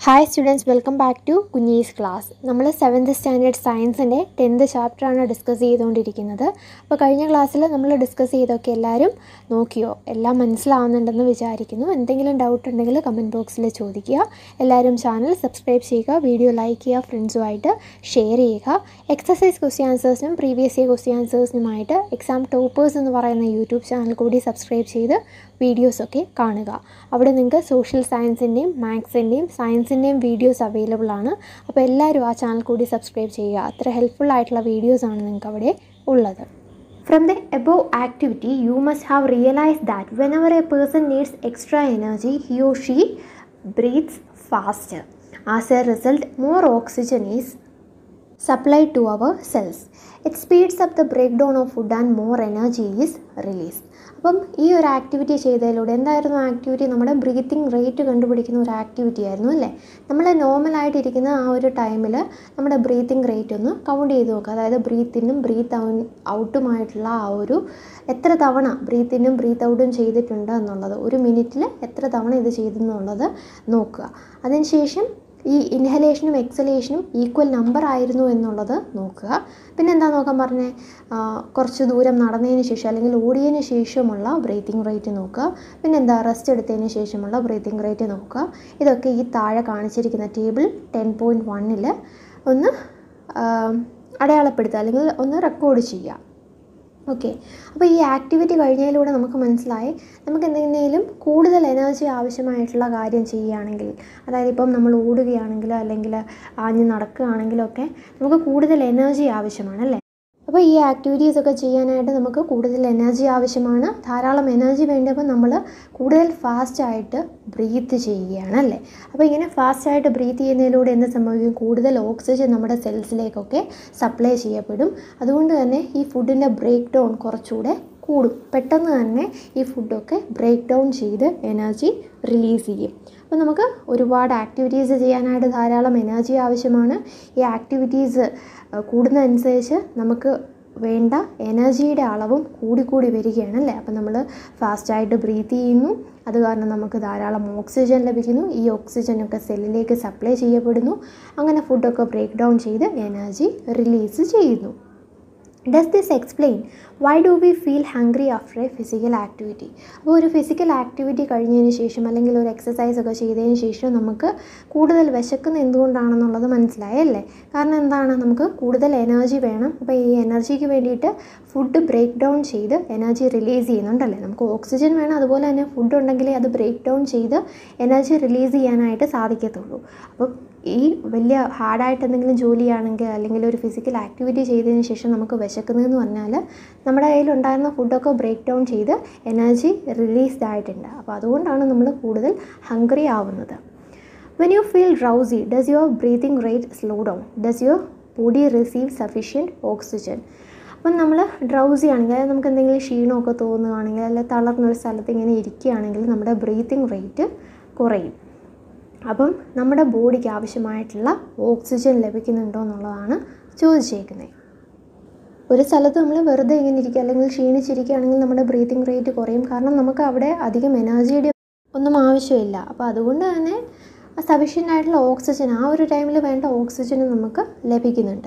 Hi students welcome back to Kunjees class നമ്മൾ seventh standard സയൻസിൻ്റെ tenth ചാപ്റ്ററാണ് ഡിസ്കസ് ചെയ്തുകൊണ്ടിരിക്കുന്നത് അപ്പോൾ കഴിഞ്ഞ ക്ലാസ്സിൽ നമ്മൾ ഡിസ്കസ് ചെയ്തൊക്കെ എല്ലാവരും നോക്കിയോ എല്ലാം മനസ്സിലാവുന്നുണ്ടെന്ന് വിചാരിക്കുന്നു എന്തെങ്കിലും ഡൗട്ട് ഉണ്ടെങ്കിൽ കമൻറ്റ് ബോക്സിൽ ചോദിക്കുക എല്ലാവരും ചാനൽ സബ്സ്ക്രൈബ് ചെയ്യുക വീഡിയോ ലൈക്ക് ചെയ്യുക ഫ്രണ്ട്സുമായിട്ട് ഷെയർ ചെയ്യുക എക്സസൈസ് ക്വസ്റ്റ്യൻ ആൻസേഴ്സിനും പ്രീവിയസ് ഇയർ ക്വസ്റ്റ്യൻ ആൻസേഴ്സിനുമായിട്ട് എക്സാം ടോപ്പേഴ്സ് എന്ന് പറയുന്ന യൂട്യൂബ് ചാനൽ കൂടി സബ്സ്ക്രൈബ് ചെയ്ത് വീഡിയോസൊക്കെ കാണുക അവിടെ നിങ്ങൾക്ക് സോഷ്യൽ സയൻസിൻ്റെയും മാത്സിൻ്റെയും സയൻസിൻ്റെയും വീഡിയോസ് അവൈലബിൾ ആണ് അപ്പോൾ എല്ലാവരും ആ ചാനൽ കൂടി സബ്സ്ക്രൈബ് ചെയ്യുക അത്ര ഹെൽപ്ഫുൾ ആയിട്ടുള്ള വീഡിയോസാണ് നിങ്ങൾക്ക് അവിടെ ഉള്ളത് From the above activity, you must have realized that whenever a person needs extra energy, he or she breathes faster. As a result, more oxygen is supplied to our cells. It speeds up the breakdown of food and more energy is released. അപ്പം ഈ ഒരു activity ചെയ്തതിലൂടെ എന്തായിരുന്നു activity നമ്മുടെ breathing rate കണ്ടുപിടിക്കുന്ന ഒരു activity ആയിരുന്നു അല്ലേ നമ്മൾ നോർമലായിട്ടിരിക്കുന്ന ആ ഒരു ടൈമിൽ നമ്മുടെ ബ്രീത്തിങ് റേറ്റ് ഒന്ന് കൗണ്ട് ചെയ്ത് നോക്കുക അതായത് ബ്രീത്തിനും ബ്രീത്ത് ഔട്ടുമായിട്ടുള്ള ആ ഒരു എത്ര തവണ ബ്രീത്തിനും ബ്രീത്ത് ഔട്ടും ചെയ്തിട്ടുണ്ട് എന്നുള്ളത് ഒരു മിനിറ്റിൽ എത്ര തവണ ഇത് ചെയ്തെന്നുള്ളത് നോക്കുക അതിനുശേഷം ഈ ഇൻഹലേഷനും എക്സലേഷനും ഈക്വൽ നമ്പർ ആയിരുന്നു എന്നുള്ളത് നോക്കുക പിന്നെ എന്താ നോക്കാൻ പറഞ്ഞേ കുറച്ച് ദൂരം നടന്നതിന് ശേഷം അല്ലെങ്കിൽ ഓടിയതിന് ശേഷമുള്ള ബ്രീത്തിങ് റേറ്റ് നോക്കുക പിന്നെ എന്താ റെസ്റ്റ് എടുത്തതിന് ശേഷമുള്ള ബ്രീത്തിങ് റേറ്റ് നോക്കുക ഇതൊക്കെ ഈ താഴെ കാണിച്ചിരിക്കുന്ന ടേബിൾ ടെൻ പോയിൻറ്റ് വണ്ണിൽ ഒന്ന് അടയാളപ്പെടുത്തുക അല്ലെങ്കിൽ ഒന്ന് റെക്കോർഡ് ചെയ്യുക ഓക്കെ അപ്പോൾ ഈ ആക്ടിവിറ്റി കഴിഞ്ഞതിലൂടെ നമുക്ക് മനസ്സിലായി നമുക്ക് എന്തെങ്കിലും കൂടുതൽ എനർജി ആവശ്യമായിട്ടുള്ള കാര്യം ചെയ്യുകയാണെങ്കിൽ അതായത് ഇപ്പം നമ്മൾ ഓടുകയാണെങ്കിലോ അല്ലെങ്കിൽ ആഞ്ഞ് നടക്കുകയാണെങ്കിലോ ഒക്കെ നമുക്ക് കൂടുതൽ എനർജി ആവശ്യമാണ് അല്ലേ അപ്പോൾ ഈ ആക്ടിവിറ്റീസ് ഒക്കെ ചെയ്യാനായിട്ട് നമുക്ക് കൂടുതൽ എനർജി ആവശ്യമാണ് ധാരാളം എനർജി വേണ്ടപ്പോൾ നമ്മൾ കൂടുതൽ ഫാസ്റ്റായിട്ട് ബ്രീത്ത് ചെയ്യുകയാണ് അല്ലേ അപ്പോൾ ഇങ്ങനെ ഫാസ്റ്റായിട്ട് ബ്രീത്ത് ചെയ്യുന്നതിലൂടെ എന്ത് സംഭവിക്കും കൂടുതൽ ഓക്സിജൻ നമ്മുടെ സെൽസിലേക്കൊക്കെ സപ്ലൈ ചെയ്യപ്പെടും അതുകൊണ്ട് തന്നെ ഈ ഫുഡിൻ്റെ ബ്രേക്ക് ഡൗൺ കുറച്ചുകൂടെ കൂടും പെട്ടെന്ന് തന്നെ ഈ ഫുഡൊക്കെ ബ്രേക്ക് ഡൗൺ ചെയ്ത് എനർജി റിലീസ് ചെയ്യും അപ്പോൾ നമുക്ക് ഒരുപാട് ആക്ടിവിറ്റീസ് ചെയ്യാനായിട്ട് ധാരാളം എനർജി ആവശ്യമാണ് ഈ ആക്ടിവിറ്റീസ് കൂടുന്നതനുസരിച്ച് നമുക്ക് വേണ്ട എനർജിയുടെ അളവും കൂടിക്കൂടി വരികയാണ് അല്ലേ അപ്പം നമ്മൾ ഫാസ്റ്റായിട്ട് ബ്രീത്ത് ചെയ്യുന്നു അത് കാരണം നമുക്ക് ധാരാളം ഓക്സിജൻ ലഭിക്കുന്നു ഈ ഓക്സിജനൊക്കെ സെല്ലിലേക്ക് സപ്ലൈ ചെയ്യപ്പെടുന്നു അങ്ങനെ ഫുഡൊക്കെ ബ്രേക്ക് ഡൗൺ ചെയ്ത് എനർജി റിലീസ് ചെയ്യുന്നു does this explain why do we feel hungry after a physical activity അപ്പോൾ ഒരു ഫിസിക്കൽ ആക്ടിവിറ്റി കഴിഞ്ഞതിന് ശേഷം അല്ലെങ്കിൽ ഒരു എക്സസൈസ് ഒക്കെ ചെയ്തതിന് ശേഷം നമുക്ക് കൂടുതൽ വിശക്കുന്ന എന്തുകൊണ്ടാണെന്നുള്ളത് മനസ്സിലായല്ലേ കാരണം എന്താണ് നമുക്ക് കൂടുതൽ എനർജി വേണം അപ്പോൾ ഈ എനർജിക്ക് വേണ്ടിയിട്ട് ഫുഡ് ബ്രേക്ക് ഡൗൺ ചെയ്ത് എനർജി റിലീസ് ചെയ്യുന്നുണ്ടല്ലേ നമുക്ക് ഓക്സിജൻ വേണം അതുപോലെ തന്നെ ഫുഡ് ഉണ്ടെങ്കിലേ അത് ബ്രേക്ക് ഡൗൺ ചെയ്ത് എനർജി റിലീസ് ചെയ്യാനായിട്ട് സാധിക്കത്തുള്ളൂ അപ്പം ഈ വലിയ ഹാർഡായിട്ട് എന്തെങ്കിലും ജോലിയാണെങ്കിൽ അല്ലെങ്കിൽ ഒരു ഫിസിക്കൽ ആക്ടിവിറ്റി ചെയ്തതിന് ശേഷം നമുക്ക് വിശക്കുന്നതെന്ന് പറഞ്ഞാൽ നമ്മുടെ കയ്യിലുണ്ടായിരുന്ന ഫുഡൊക്കെ ബ്രേക്ക് ഡൗൺ ചെയ്ത് എനർജി റിലീസ്ഡ് ആയിട്ടുണ്ട് അപ്പോൾ അതുകൊണ്ടാണ് നമ്മൾ കൂടുതൽ ഹംഗ്രി ആവുന്നത് when you feel drowsy does your breathing rate slow down does your body receive sufficient oxygen അപ്പം നമ്മൾ ഡ്രൗസി ആണെങ്കിൽ അതായത് നമുക്ക് എന്തെങ്കിലും ക്ഷീണമൊക്കെ തോന്നുകയാണെങ്കിൽ അല്ലെങ്കിൽ തളർന്നൊരു സ്ഥലത്ത് ഇങ്ങനെ ഇരിക്കുകയാണെങ്കിൽ നമ്മുടെ ബ്രീത്തിങ് റേറ്റ് കുറയും അപ്പം നമ്മുടെ ബോഡിക്ക് ആവശ്യമായിട്ടുള്ള ഓക്സിജൻ ലഭിക്കുന്നുണ്ടോ എന്നുള്ളതാണ് ചോദിച്ചേക്കുന്നത് ഒരു സ്ഥലത്ത് നമ്മൾ വെറുതെ ഇങ്ങനെ ഇരിക്കുക അല്ലെങ്കിൽ ക്ഷീണിച്ചിരിക്കുകയാണെങ്കിൽ നമ്മുടെ ബ്രീത്തിങ് റേറ്റ് കുറയും കാരണം നമുക്ക് അവിടെ അധികം എനർജിയുടെ ഒന്നും ആവശ്യമില്ല അപ്പോൾ അതുകൊണ്ട് തന്നെ സഫീഷ്യൻ്റ് ആയിട്ടുള്ള ഓക്സിജൻ ആ ഒരു ടൈമിൽ വേണ്ട ഓക്സിജൻ നമുക്ക് ലഭിക്കുന്നുണ്ട്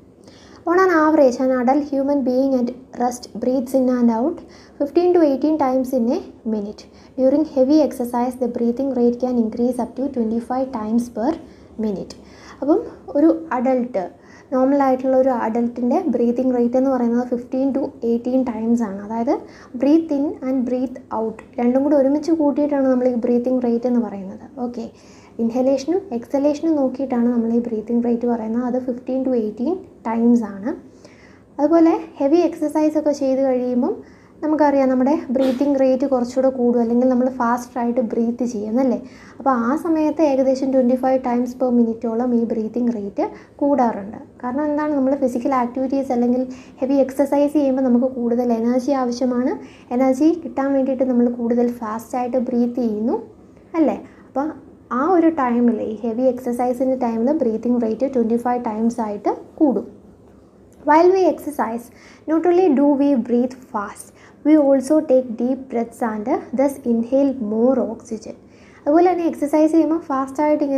On an average, an adult human being at rest breathes in and out 15 to 18 times in a minute. During heavy exercise, the breathing rate can increase up to 25 times per minute. അപ്പം ഒരു adult normal ആയിട്ടുള്ള ഒരു അഡൾട്ടിൻ്റെ breathing rate എന്ന് പറയുന്നത് fifteen to eighteen times ആണ് അതായത് breathe in and breathe out രണ്ടും കൂടി ഒരുമിച്ച് കൂട്ടിയിട്ടാണ് നമ്മൾ ഈ ബ്രീത്തിങ് റേറ്റ് എന്ന് പറയുന്നത് ഓക്കെ ഇൻഹലേഷനും എക്സലേഷനും നോക്കിയിട്ടാണ് നമ്മൾ ഈ ബ്രീത്തിങ് റേറ്റ് പറയുന്നത് അത് ഫിഫ്റ്റീൻ ടു എയ്റ്റീൻ ടൈംസ് ആണ് അതുപോലെ ഹെവി എക്സസൈസ് ഒക്കെ ചെയ്ത് കഴിയുമ്പം നമുക്കറിയാം നമ്മുടെ ബ്രീത്തിങ് റേറ്റ് കുറച്ചുകൂടെ കൂടും അല്ലെങ്കിൽ നമ്മൾ ഫാസ്റ്റായിട്ട് ബ്രീത്ത് ചെയ്യുന്നല്ലേ അപ്പോൾ ആ സമയത്ത് ഏകദേശം ട്വൻറ്റി ഫൈവ് ടൈംസ് പെർ മിനിറ്റോളം ഈ ബ്രീത്തിങ് റേറ്റ് കൂടാറുണ്ട് കാരണം എന്താണ് നമ്മൾ ഫിസിക്കൽ ആക്ടിവിറ്റീസ് അല്ലെങ്കിൽ ഹെവി എക്സസൈസ് ചെയ്യുമ്പോൾ നമുക്ക് കൂടുതൽ എനർജി ആവശ്യമാണ് എനർജി കിട്ടാൻ വേണ്ടിയിട്ട് നമ്മൾ കൂടുതൽ ഫാസ്റ്റായിട്ട് ബ്രീത്ത് ചെയ്യുന്നു അല്ലേ അപ്പോൾ ആ ഒരു ടൈമിൽ ഈ ഹെവി എക്സസൈസിൻ്റെ ടൈമിൽ breathing rate twenty five times ആയിട്ട് കൂടും while we exercise not only do we breathe fast we also take deep breaths and thus inhale more oxygen അതുപോലെ തന്നെ എക്സസൈസ് ചെയ്യുമ്പോൾ ഫാസ്റ്റായിട്ട് ഇങ്ങനെ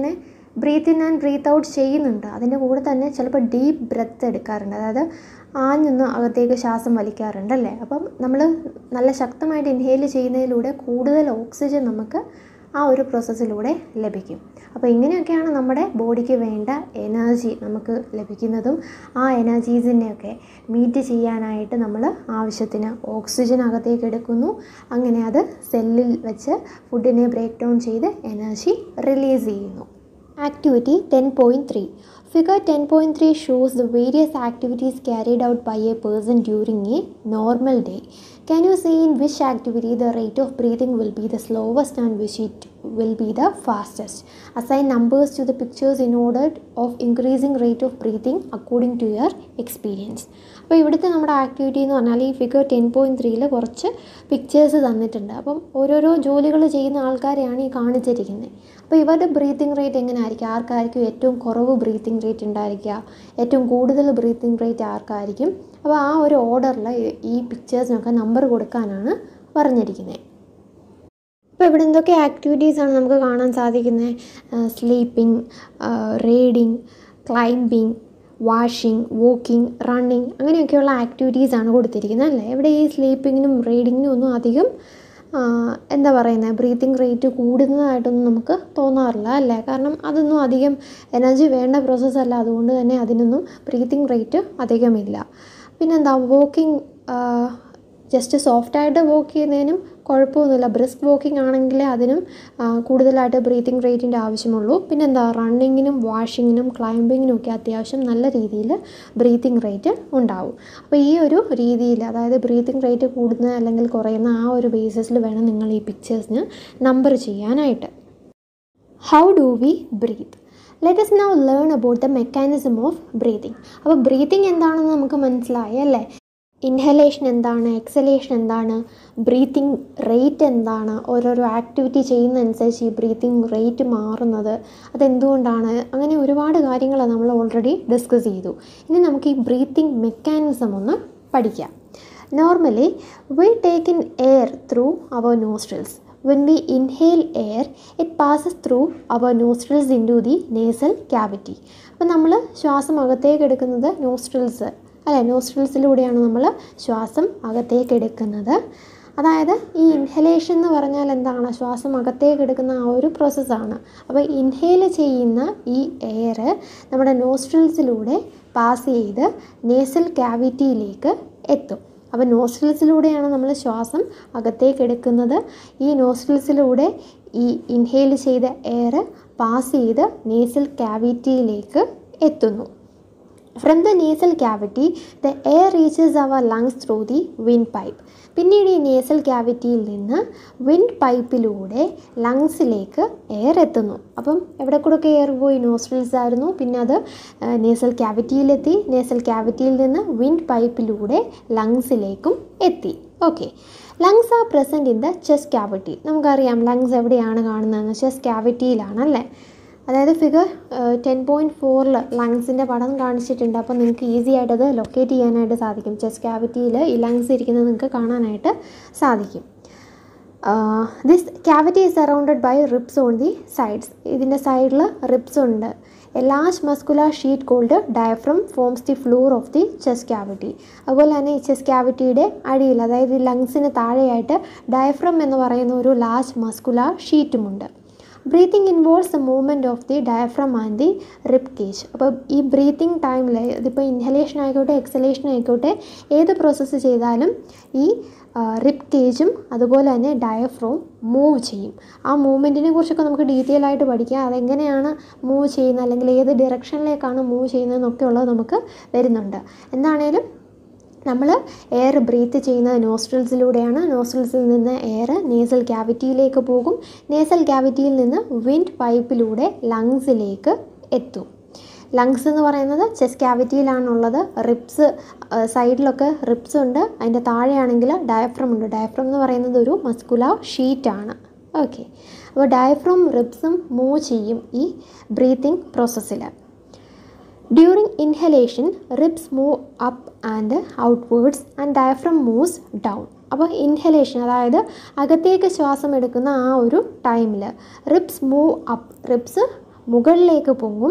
breathe in and breathe out ചെയ്യുന്നുണ്ട് അതിൻ്റെ കൂടെ തന്നെ ചിലപ്പോൾ ഡീപ്പ് ബ്രെത്ത് എടുക്കാറുണ്ട് അതായത് ആഞ്ഞൊന്ന് അകത്തേക്ക് ശ്വാസം വലിക്കാറുണ്ട് അല്ലേ അപ്പം നമ്മൾ നല്ല ശക്തമായിട്ട് ഇൻഹെയിൽ ചെയ്യുന്നതിലൂടെ കൂടുതൽ ഓക്സിജൻ നമുക്ക് ആ ഒരു പ്രോസസ്സിലൂടെ ലഭിക്കും അപ്പോൾ ഇങ്ങനെയൊക്കെയാണ് നമ്മുടെ ബോഡിക്ക് വേണ്ട എനർജി നമുക്ക് ലഭിക്കുന്നതും ആ എനർജീസിനെയൊക്കെ മീറ്റ് ചെയ്യാനായിട്ട് നമ്മൾ ആവശ്യത്തിന് ഓക്സിജൻ അകത്തേക്ക് എടുക്കുന്നു അങ്ങനെ അത് സെല്ലിൽ വെച്ച് ഫുഡിനെ ബ്രേക്ക് ഡൗൺ ചെയ്ത് എനർജി റിലീസ് ചെയ്യുന്നു activity ten point three figure ten point three shows the various activities carried out by a person during a normal day Can you see in which activity the rate of breathing will be the slowest and which it will be the fastest? Assign numbers to the pictures in order of increasing rate of breathing according to your experience. അപ്പോൾ ഇവിടുത്തെ നമ്മുടെ activity എന്ന് പറഞ്ഞാൽ ഈ figure ten point ത്രീയിൽ കുറച്ച് pictures തന്നിട്ടുണ്ട് അപ്പം ഓരോരോ ജോലികൾ ചെയ്യുന്ന ആൾക്കാരെയാണ് ഈ കാണിച്ചിരിക്കുന്നത് അപ്പോൾ ഇവരുടെ ബ്രീത്തിങ് റേറ്റ് എങ്ങനെ ആയിരിക്കും ആർക്കായിരിക്കും ഏറ്റവും കുറവ് ബ്രീത്തിങ് റേറ്റ് ഉണ്ടായിരിക്കുക ഏറ്റവും കൂടുതൽ ബ്രീത്തിങ് റേറ്റ് ആർക്കായിരിക്കും അപ്പോൾ ആ ഒരു ഓർഡറിൽ ഈ പിക്ചേഴ്സിനൊക്കെ നമ്പർ കൊടുക്കാനാണ് പറഞ്ഞിരിക്കുന്നത് അപ്പോൾ ഇവിടെ എന്തൊക്കെ ആക്ടിവിറ്റീസാണ് നമുക്ക് കാണാൻ സാധിക്കുന്നത് sleeping reading climbing washing walking running അങ്ങനെയൊക്കെയുള്ള ആക്ടിവിറ്റീസാണ് കൊടുത്തിരിക്കുന്നത് അല്ലേ ഇവിടെ ഈ സ്ലീപ്പിങ്ങിനും റീഡിങ്ങിനും ഒന്നും അധികം എന്താ പറയുന്നത് ബ്രീത്തിങ് റേറ്റ് കൂടുന്നതായിട്ടൊന്നും നമുക്ക് തോന്നാറില്ല അല്ലേ കാരണം അതൊന്നും അധികം എനർജി വേണ്ട പ്രോസസ്സല്ല അതുകൊണ്ട് തന്നെ അതിനൊന്നും ബ്രീത്തിങ് റേറ്റ് അധികമില്ല പിന്നെന്താ വോക്കിംഗ് ജസ്റ്റ് സോഫ്റ്റായിട്ട് വോക്ക് ചെയ്യുന്നതിനും കുഴപ്പമൊന്നുമില്ല ബ്രിസ്ക് വോക്കിംഗ് ആണെങ്കിൽ അതിനും കൂടുതലായിട്ട് ബ്രീത്തിങ് റേറ്റിൻ്റെ ആവശ്യമുള്ളൂ പിന്നെന്താ റണ്ണിങ്ങിനും വാഷിങ്ങിനും ക്ലൈംബിങ്ങിനും ഒക്കെ അത്യാവശ്യം നല്ല രീതിയിൽ ബ്രീത്തിങ് റേറ്റ് ഉണ്ടാവും അപ്പോൾ ഈ ഒരു രീതിയിൽ അതായത് ബ്രീത്തിങ് റേറ്റ് കൂടുന്ന അല്ലെങ്കിൽ കുറയുന്ന ആ ഒരു ബേസിസിൽ വേണം നിങ്ങൾ ഈ പിക്ചേഴ്സിന് നമ്പർ ചെയ്യാനായിട്ട് how do we breathe let us now learn about the mechanism of breathing അപ്പോൾ ബ്രീത്തിങ് എന്താണെന്ന് നമുക്ക് മനസ്സിലായി അല്ലേ ഇൻഹലേഷൻ എന്താണ് എക്സലേഷൻ എന്താണ് ബ്രീത്തിങ് റേറ്റ് എന്താണ് ഓരോരോ ആക്ടിവിറ്റി ചെയ്യുന്നതനുസരിച്ച് ഈ ബ്രീത്തിങ് റേറ്റ് മാറുന്നത് അതെന്തുകൊണ്ടാണ് അങ്ങനെ ഒരുപാട് കാര്യങ്ങൾ നമ്മൾ ഓൾറെഡി ഡിസ്കസ് ചെയ്തു ഇനി നമുക്ക് ഈ ബ്രീത്തിങ് മെക്കാനിസം ഒന്ന് പഠിക്കാം normally we take in air through our nostrils when we inhale air it passes through our nostrils into the nasal cavity അപ്പോൾ നമ്മൾ ശ്വാസം അകത്തേക്ക് എടുക്കുന്നത് നോസ്ട്രിൽസ് അല്ലേ നോസ്ട്രിൽസിലൂടെയാണ് നമ്മൾ ശ്വാസം അകത്തേക്ക് എടുക്കുന്നത് അതായത് ഈ ഇൻഹലേഷൻ എന്ന് പറഞ്ഞാൽ എന്താണ് ശ്വാസം അകത്തേക്ക് എടുക്കുന്ന ആ ഒരു പ്രോസസ്സാണ് അപ്പോൾ ഇൻഹേൽ ചെയ്യുന്ന ഈ എയർ നമ്മുടെ നോസ്ട്രിൽസിലൂടെ പാസ് ചെയ്ത് നേസൽ ക്യാവിറ്റിയിലേക്ക് എത്തും അപ്പോൾ നോസ്ട്രിൽസിലൂടെയാണ് നമ്മൾ ശ്വാസം അകത്തേക്ക് എടുക്കുന്നത് ഈ നോസ്ട്രിൽസിലൂടെ ഈ ഇൻഹേൽ ചെയ്ത എയർ പാസ് ചെയ്ത് നേസൽ ക്യാവിറ്റിയിലേക്ക് എത്തുന്നു from the nasal cavity the air reaches our lungs through the windpipe പിന്നീട് ഈ നേസൽ ക്യാവിറ്റിയിൽ നിന്ന് വിൻഡ് പൈപ്പിലൂടെ ലങ്സിലേക്ക് എയർ എത്തുന്നു അപ്പം എവിടെ കൂടെയൊക്കെ എയർ പോയി നോസ്ട്രിൽസ് ആയിരുന്നു പിന്നെ അത് നേസൽ ക്യാവിറ്റിയിലെത്തി നേസൽ ക്യാവിറ്റിയിൽ നിന്ന് വിൻഡ് പൈപ്പിലൂടെ ലങ്സിലേക്കും എത്തി okay lungs are present in the chest cavity നമുക്കറിയാം ലങ്സ് എവിടെയാണ് കാണുന്നതെന്ന് ചെസ്റ്റ് ക്യാവിറ്റിയിലാണ് അല്ലേ അതായത് ഫിഗർ ടെൻ പോയിൻറ്റ് ഫോറിൽ ലങ്സിൻ്റെ പടം കാണിച്ചിട്ടുണ്ട് അപ്പോൾ നിങ്ങൾക്ക് ഈസി ആയിട്ട് അത് ലൊക്കേറ്റ് ചെയ്യാനായിട്ട് സാധിക്കും ചെസ്റ്റ് ക്യാവിറ്റിയിൽ ഈ ലങ്സ് ഇരിക്കുന്നത് നിങ്ങൾക്ക് കാണാനായിട്ട് സാധിക്കും this cavity is surrounded by ribs on the sides ഇതിൻ്റെ സൈഡിൽ റിബ്സ് ഉണ്ട് a large muscular sheet called diaphragm forms the floor of the chest cavity അതുപോലെ തന്നെ ഈ ചെസ്റ്റ് ക്യാവിറ്റിയുടെ അടിയിൽ അതായത് ഈ ലങ്സിന് താഴെയായിട്ട് ഡയഫ്രം എന്ന് പറയുന്ന ഒരു ലാർജ് മസ്കുലാർ ഷീറ്റുമുണ്ട് breathing involves the movement of the diaphragm and the rib cage അപ്പോൾ ഈ ബ്രീത്തിങ് ടൈമിൽ ഇതിപ്പോൾ ഇൻഹലേഷൻ ആയിക്കോട്ടെ എക്സലേഷൻ ആയിക്കോട്ടെ ഏത് പ്രോസസ്സ് ചെയ്താലും ഈ റിബ് കേജും അതുപോലെ തന്നെ ഡയഫ്രോം മൂവ് ചെയ്യും ആ മൂവ്മെൻറ്റിനെ കുറിച്ചൊക്കെ നമുക്ക് ഡീറ്റെയിൽ ആയിട്ട് പഠിക്കാം അതെങ്ങനെയാണ് മൂവ് ചെയ്യുന്നത് അല്ലെങ്കിൽ ഏത് ഡിറക്ഷനിലേക്കാണ് മൂവ് ചെയ്യുന്നതെന്നൊക്കെ ഉള്ളത് നമുക്ക് വരുന്നുണ്ട് എന്താണേലും നമ്മൾ എയർ ബ്രീത്ത് ചെയ്യുന്നത് നോസ്ട്രിൽസിലൂടെയാണ് നോസ്ട്രിൽസിൽ നിന്ന് എയർ നേസൽ ക്യാവിറ്റിയിലേക്ക് പോകും നേസൽ ക്യാവിറ്റിയിൽ നിന്ന് വിൻഡ് പൈപ്പിലൂടെ ലങ്സിലേക്ക് എത്തും ലങ്സ് എന്ന് പറയുന്നത് ചെസ്റ്റ് ക്യാവിറ്റിയിലാണുള്ളത് റിബ്സ് സൈഡിലൊക്കെ റിബ്സ് ഉണ്ട് അതിൻ്റെ താഴെയാണെങ്കിൽ ഡയഫ്രം ഉണ്ട് ഡയഫ്രം എന്ന് പറയുന്നത് ഒരു മസ്കുലാർ ഷീറ്റാണ് ഓക്കെ അപ്പോൾ ഡയഫ്രം റിബ്സും മൂവ് ചെയ്യും ഈ ബ്രീത്തിങ് പ്രോസസ്സിൽ during inhalation ribs move up and outwards and diaphragm moves down അപ്പോൾ ഇൻഹലേഷൻ അതായത് അകത്തേക്ക് ശ്വാസം എടുക്കുന്ന ആ ഒരു ടൈമിൽ റിബ്സ് മൂവ് അപ്പ് റിബ്സ് മുകളിലേക്ക് പൊങ്ങും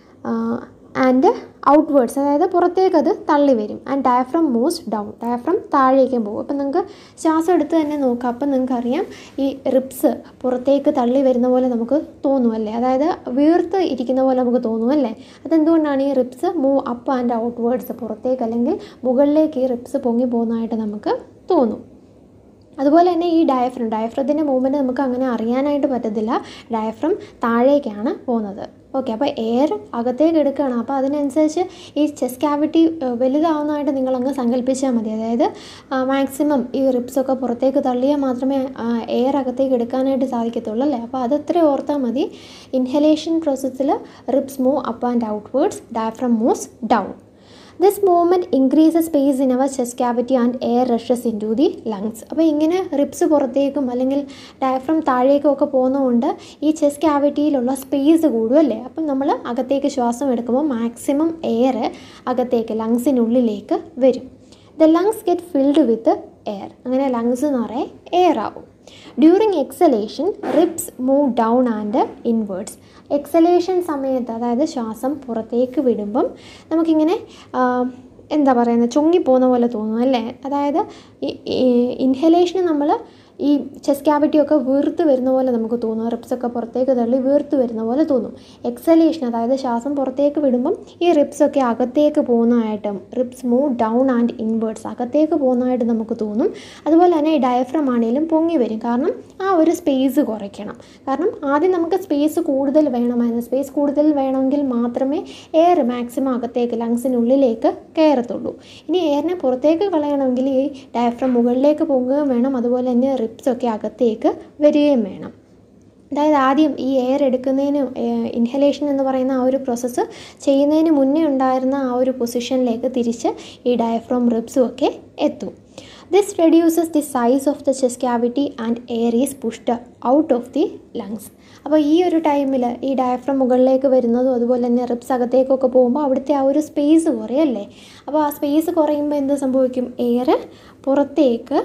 ആൻഡ് ഔട്ട്വേർഡ്സ് അതായത് പുറത്തേക്ക് അത് തള്ളി വരും and diaphragm moves down diaphragm താഴേക്കും പോകും അപ്പം നിങ്ങൾക്ക് ശ്വാസം എടുത്ത് തന്നെ നോക്കാം അപ്പം നിങ്ങൾക്ക് അറിയാം ഈ റിപ്സ് പുറത്തേക്ക് തള്ളി വരുന്ന പോലെ നമുക്ക് തോന്നും അല്ലേ അതായത് വീർത്ത് ഇരിക്കുന്ന പോലെ നമുക്ക് തോന്നും അല്ലേ അതെന്തുകൊണ്ടാണ് ഈ ribs move up and outwards പുറത്തേക്ക് അല്ലെങ്കിൽ മുകളിലേക്ക് ഈ റിപ്സ് പൊങ്ങി പോകുന്നതായിട്ട് നമുക്ക് തോന്നും അതുപോലെ തന്നെ ഈ ഡയഫ്രം ഡയഫ്രത്തിൻ്റെ മൂവ്മെൻറ്റ് നമുക്ക് അങ്ങനെ അറിയാനായിട്ട് പറ്റത്തില്ല ഡയഫ്രം താഴേക്കാണ് പോകുന്നത് ഓക്കെ അപ്പോൾ എയർ അകത്തേക്ക് എടുക്കുകയാണ് അപ്പോൾ അതിനനുസരിച്ച് ഈ ചെസ്റ്റ് ക്യാവിറ്റി വലുതാവുന്നതായിട്ട് നിങ്ങളങ്ങ് സങ്കല്പിച്ചാൽ മതി അതായത് മാക്സിമം ഈ റിപ്സൊക്കെ പുറത്തേക്ക് തള്ളിയാൽ മാത്രമേ എയർ അകത്തേക്ക് എടുക്കാനായിട്ട് സാധിക്കത്തുള്ളൂ അല്ലേ അപ്പോൾ അത് എത്ര ഓർത്താൽ മതി ഇൻഹലേഷൻ പ്രോസസ്സിൽ ribs move up and outwards diaphragm moves down this movement increase space in our chest cavity and air rushes into the lungs അപ്പോൾ ഇങ്ങനെ റിപ്സ് പുറത്തേക്കും അല്ലെങ്കിൽ ഡയഫ്രം താഴേക്കും ഒക്കെ പോകുന്നതുകൊണ്ട് ഈ ചെസ്റ്റ് ക്യാവിറ്റിയിലുള്ള സ്പേസ് കൂടും അല്ലേ അപ്പം നമ്മൾ അകത്തേക്ക് ശ്വാസം എടുക്കുമ്പോൾ മാക്സിമം എയർ അകത്തേക്ക് ലങ്സിനുള്ളിലേക്ക് വരും the lungs get filled with air അങ്ങനെ ലങ്സ് നിറയെ എയർ ആവും during exhalation ribs move down and inwards exhalation സമയത്ത് അതായത് ശ്വാസം പുറത്തേക്ക് വിടുമ്പം നമുക്കിങ്ങനെ എന്താ പറയുന്നത് ചുങ്ങിപ്പോകുന്ന പോലെ തോന്നും അല്ലേ അതായത് ഇൻഹലേഷന് നമ്മൾ ഈ ചെസ്റ്റ് ക്യാവിറ്റിയൊക്കെ വീർത്ത് വരുന്ന പോലെ നമുക്ക് തോന്നും റിപ്സൊക്കെ പുറത്തേക്ക് തള്ളി വീർത്ത് വരുന്ന പോലെ തോന്നും എക്സലേഷൻ അതായത് ശ്വാസം പുറത്തേക്ക് വിടുമ്പം ഈ റിപ്സൊക്കെ അകത്തേക്ക് പോകുന്നതായിട്ടും ribs move down and inwards അകത്തേക്ക് പോകുന്നതായിട്ട് നമുക്ക് തോന്നും അതുപോലെ തന്നെ ഈ ഡയഫ്രം ആണെങ്കിലും പൊങ്ങി വരും കാരണം ആ ഒരു സ്പേസ് കുറയ്ക്കണം കാരണം ആദ്യം നമുക്ക് സ്പേസ് കൂടുതൽ വേണമായിരുന്നു സ്പേസ് കൂടുതൽ വേണമെങ്കിൽ മാത്രമേ എയർ മാക്സിമം അകത്തേക്ക് ലങ്സിനുള്ളിലേക്ക് കയറത്തുള്ളൂ ഇനി എയറിനെ പുറത്തേക്ക് കളയണമെങ്കിൽ ഈ ഡയഫ്രം മുകളിലേക്ക് പൊങ്ങുകയും വേണം അതുപോലെ തന്നെ റിപ്സൊക്കെ അകത്തേക്ക് വരികയും വേണം അതായത് ആദ്യം ഈ എയർ എടുക്കുന്നതിന് ഇൻഹലേഷൻ എന്ന് പറയുന്ന ആ ഒരു പ്രോസസ്സ് ചെയ്യുന്നതിന് മുന്നേ ഉണ്ടായിരുന്ന ആ ഒരു പൊസിഷനിലേക്ക് തിരിച്ച് ഈ ഡയഫ്രോം റിബ്സും ഒക്കെ എത്തും this reduces the size of the chest cavity and air is pushed out of the lungs അപ്പോൾ ഈ ഒരു ടൈമിൽ ഈ ഡയഫ്രം മുകളിലേക്ക് വരുന്നതും അതുപോലെ തന്നെ റിബ്സ് അകത്തേക്കൊക്കെ പോകുമ്പോൾ അവിടുത്തെ ആ ഒരു സ്പേസ് കുറയല്ലേ അപ്പോൾ ആ സ്പേസ് കുറയുമ്പോൾ എന്ത് സംഭവിക്കും എയർ പുറത്തേക്ക്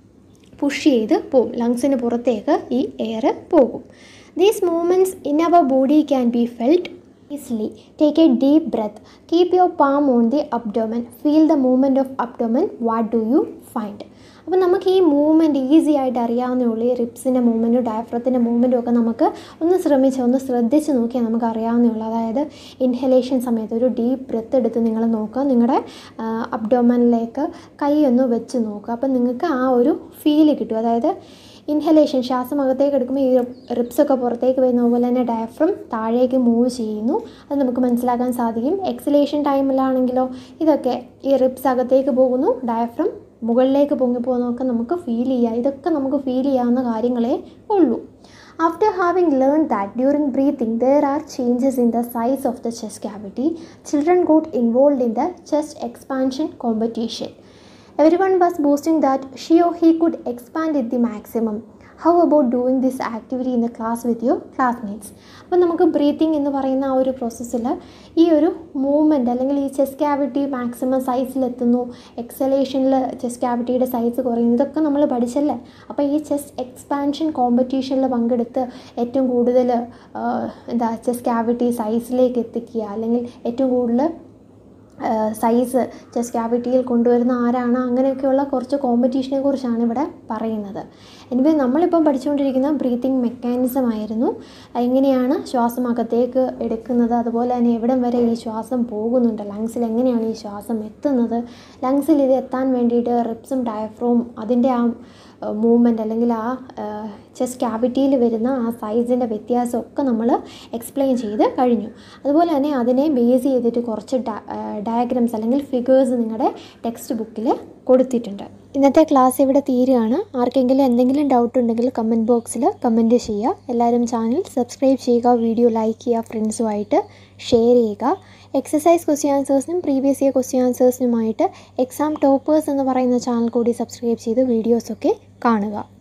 പുഷ് ചെയ്ത് പോകും ലങ്സിന് പുറത്തേക്ക് ഈ എയർ പോകും these movements in our body can be felt easily take a deep breath keep your palm on the abdomen feel the movement of abdomen what do you find അപ്പോൾ നമുക്ക് ഈ movement easy ആയിട്ട് അറിയാവുന്നേ ഉള്ളൂ ഈ റിപ്സിൻ്റെ മൂവ്മെൻറ്റും ഡയഫ്രത്തിൻ്റെ മൂവ്മെൻറ്റും ഒക്കെ നമുക്ക് ഒന്ന് ശ്രമിച്ച് ഒന്ന് ശ്രദ്ധിച്ച് നോക്കിയാൽ നമുക്ക് അറിയാവുന്നേ ഉള്ളൂ അതായത് ഇൻഹലേഷൻ സമയത്ത് ഒരു ഡീപ്പ് ബ്രെത്ത് എടുത്ത് നിങ്ങൾ നോക്കുക നിങ്ങളുടെ അബ്ഡോമനിലേക്ക് കൈ ഒന്ന് വെച്ച് നോക്കുക അപ്പം നിങ്ങൾക്ക് ആ ഒരു ഫീല് കിട്ടും അതായത് ഇൻഹലേഷൻ ശ്വാസം അകത്തേക്ക് എടുക്കുമ്പോൾ ഈ റിപ്സൊക്കെ പുറത്തേക്ക് വരുന്ന പോലെ തന്നെ ഡയഫ്രം താഴേക്ക് മൂവ് ചെയ്യുന്നു അത് നമുക്ക് മനസ്സിലാക്കാൻ സാധിക്കും എക്സലേഷൻ ടൈമിലാണെങ്കിലോ ഇതൊക്കെ ഈ റിപ്സ് അകത്തേക്ക് പോകുന്നു ഡയഫ്രം മുകളിലേക്ക് പൊങ്ങിപ്പോകുന്നതൊക്കെ നമുക്ക് ഫീൽ ചെയ്യാം ഇതൊക്കെ നമുക്ക് ഫീൽ ചെയ്യാവുന്ന കാര്യങ്ങളേ ഉള്ളൂ after having learn that during breathing there are changes in the size of the chest cavity children got involve in the chest expansion competition Everyone was boasting that she or he could expand it the maximum. How about doing this activity in the class with your classmates അപ്പോൾ നമുക്ക് breathing എന്ന് പറയുന്ന ആ ഒരു പ്രോസസ്സിൽ ഈ ഒരു movement അല്ലെങ്കിൽ ഈ ചെസ്റ്റ് ക്യാവിറ്റി മാക്സിമം സൈസിലെത്തുന്നു എക്സലേഷനിൽ ചെസ്റ്റ് ക്യാവിറ്റിയുടെ സൈസ് കുറയുന്നു ഇതൊക്കെ നമ്മൾ പഠിച്ചല്ലേ അപ്പോൾ ഈ ചെസ്റ്റ് എക്സ്പാൻഷൻ കോമ്പറ്റീഷനിൽ പങ്കെടുത്ത് ഏറ്റവും കൂടുതൽ എന്താ ചെസ്റ്റ് ക്യാവിറ്റി സൈസിലേക്ക് എത്തിക്കുക അല്ലെങ്കിൽ ഏറ്റവും കൂടുതൽ സൈസ് ചെസ്റ്റ് ക്യാവിറ്റിയിൽ കൊണ്ടുവരുന്ന ആരാണ് അങ്ങനെയൊക്കെയുള്ള കുറച്ച് കോമ്പറ്റീഷനെ കുറിച്ചാണ് ഇവിടെ പറയുന്നത് എനിവേ നമ്മളിപ്പം പഠിച്ചുകൊണ്ടിരിക്കുന്ന ബ്രീത്തിങ് മെക്കാനിസം ആയിരുന്നു എങ്ങനെയാണ് ശ്വാസം അകത്തേക്ക് എടുക്കുന്നത് അതുപോലെ തന്നെ എവിടം വരെ ഈ ശ്വാസം പോകുന്നുണ്ട് ലങ്സിൽ എങ്ങനെയാണ് ഈ ശ്വാസം എത്തുന്നത് ലങ്സിൽ ഇത് എത്താൻ വേണ്ടിയിട്ട് റിപ്സും ഡയഫ്രോം അതിൻ്റെ ആ മൂവ്മെൻറ്റ് അല്ലെങ്കിൽ ആ ചെസ്റ്റ് ക്യാവിറ്റിയിൽ വരുന്ന ആ സൈസിൻ്റെ വ്യത്യാസമൊക്കെ നമ്മൾ എക്സ്പ്ലെയിൻ ചെയ്ത് കഴിഞ്ഞു അതുപോലെ തന്നെ അതിനെ ബേസ് ചെയ്തിട്ട് കുറച്ച് ഡയഗ്രാംസ് അല്ലെങ്കിൽ ഫിഗേഴ്സ് നിങ്ങളുടെ ടെക്സ്റ്റ് ബുക്കിൽ കൊടുത്തിട്ടുണ്ട് ഇന്നത്തെ ക്ലാസ് ഇവിടെ തീരുകയാണ് ആർക്കെങ്കിലും എന്തെങ്കിലും ഡൗട്ട് ഉണ്ടെങ്കിൽ കമൻറ്റ് ബോക്സിൽ കമൻറ്റ് ചെയ്യുക എല്ലാവരും ചാനൽ സബ്സ്ക്രൈബ് ചെയ്യുക വീഡിയോ ലൈക്ക് ചെയ്യുക ഫ്രണ്ട്സുമായിട്ട് ഷെയർ ചെയ്യുക എക്സസൈസ് ക്വസ്റ്റ്യൻ ആൻസേഴ്സിനും പ്രീവിയസ് ഇയർ ക്വസ്റ്റ്യൻ ആൻസേഴ്സിനുമായിട്ട് എക്സാം ടോപ്പേഴ്സ് എന്ന് പറയുന്ന ചാനൽ കൂടി സബ്സ്ക്രൈബ് ചെയ്ത് വീഡിയോസൊക്കെ കാണുക